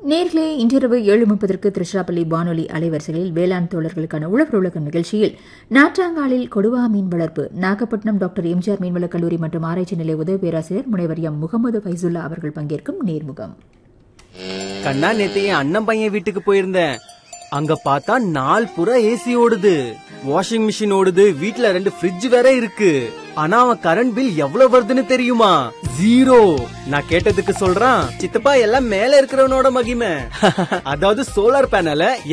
நேர்களே இன்றிரவு ஏழு முப்பதற்கு திருச்சிராப்பள்ளி வானொலி அலைவரிசைகளில் வேளாண் தோழர்களுக்கான உழவர் உலகம் நிகழ்ச்சியில் நாற்றாங்காலில் கொடுவா மீன் வளர்ப்பு நாகப்பட்டினம் டாக்டர் எம்ஜிஆர் மீன்வளக் கல்லூரி மற்றும் ஆராய்ச்சி நிலைய உதவி பேராசிரியர் முனைவர் எம் முகமது ஃபைசுல்லா அவர்கள் பங்கேற்கும் நேர்முகம் கண்ணா நேத்து என் அண்ணன் பையன் வீட்டுக்கு போயிருந்தேன் அங்க பார்த்தா நாள் புறா ஏசி ஓடுது வாஷிங் மிஷின் ஓடுது வீட்ல ரெண்டு ஃப்ரிட்ஜ் வேற இருக்கு ஆனா அவன் கரண்ட் பில் எவ்வளவு வருதுன்னு தெரியுமா ஜீரோ நான் கேட்டதுக்கு சொல்றான் சித்தப்பா எல்லாம் மேல இருக்கிறவனோட மகிமை அதாவது சோலார் பேனல